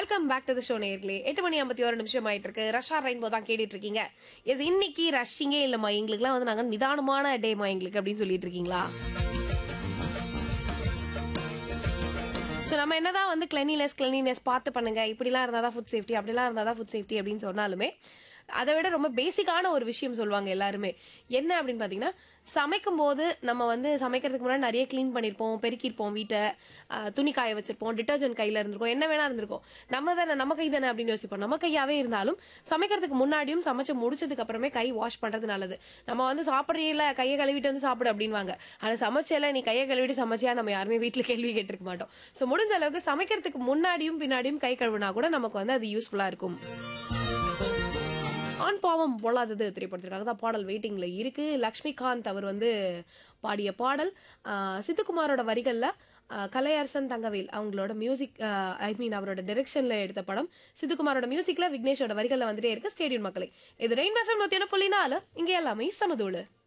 welcome back to the show நேர்களே எட்டு மணி ஐம்பத்தி ஒரு நிமிஷம் ஆயிட்டு இருக்கு ரஷ்யா ரெயின்போ தான் கேட்டுட்டு இருக்கீங்க எஸ் இன்னைக்கு ரஷ்ஷிங்கே இல்லம்மா எங்களுக்குலாம் வந்து நாங்க நிதானமான டேமா எங்களுக்கு அப்படின்னு சொல்லிட்டு இருக்கீங்களா ஸோ நம்ம என்னதான் வந்து கிளெனினஸ் கிளெனினஸ் பார்த்து பண்ணுங்க இப்படிலாம் இருந்தால் தான் ஃபுட் சேஃப்டி அப்படிலாம் இருந்தால் தான் ஃபுட் சேஃப்டி அப்படின்னு சொன்னாலுமே அதை விட ரொம்ப பேசிக்கான ஒரு விஷயம் சொல்லுவாங்க எல்லாருமே என்ன அப்படின்னு பார்த்தீங்கன்னா சமைக்கும் போது நம்ம வந்து சமைக்கிறதுக்கு முன்னாடி நிறைய க்ளீன் பண்ணியிருப்போம் பெருக்கியிருப்போம் வீட்டை ஆஹ் துணி காய வச்சிருப்போம் டிட்டர்ஜென்ட் கையில் இருந்திருக்கும் என்ன வேணா இருந்திருக்கும் நம்ம தானே நம்ம கை தானே அப்படின்னு யோசிப்போம் நம்ம கையாவே இருந்தாலும் சமைக்கிறதுக்கு முன்னாடியும் சமைச்சு முடிச்சதுக்கு அப்புறமே கை வாஷ் பண்றது நல்லது நம்ம வந்து சாப்பிட்றீல கையை கழுவிட்டு வந்து சாப்பிடு அப்படின்வாங்க ஆனால் சமைச்சல நீ கையை கழுவிட்டு சமைச்சியா நம்ம யாருமே வீட்டில் கேள்வி கேட்டிருக்க மாட்டோம் ஸோ முடிஞ்ச அளவுக்கு சமைக்கிறதுக்கு முன்னாடியும் பின்னாடியும் கை கழுவினா கூட நமக்கு வந்து அது யூஸ்ஃபுல்லாக இருக்கும் ஆண் பாவம் பொல்லாதது திரைப்படத்திற்காக தான் பாடல் வெயிட்டிங்ல இருக்கு லக்ஷ்மிகாந்த் அவர் வந்து பாடிய பாடல் ஆஹ் சித்துக்குமாரோட வரிகள்ல ஆஹ் கலையரசன் தங்கவேல் அவங்களோட மியூசிக் ஐ மீன் அவரோட டைரக்ஷன்ல எடுத்த படம் சித்துக்குமாரோட மியூசிக்ல விக்னேஷோட வரிகள்ல வந்துட்டே இருக்கு ஸ்டேடியம் மக்களை இது ரெயின் எஃப்எம் நூத்தி ஒன்று புள்ளி நாலு இங்க எல்லாமே சமதூளு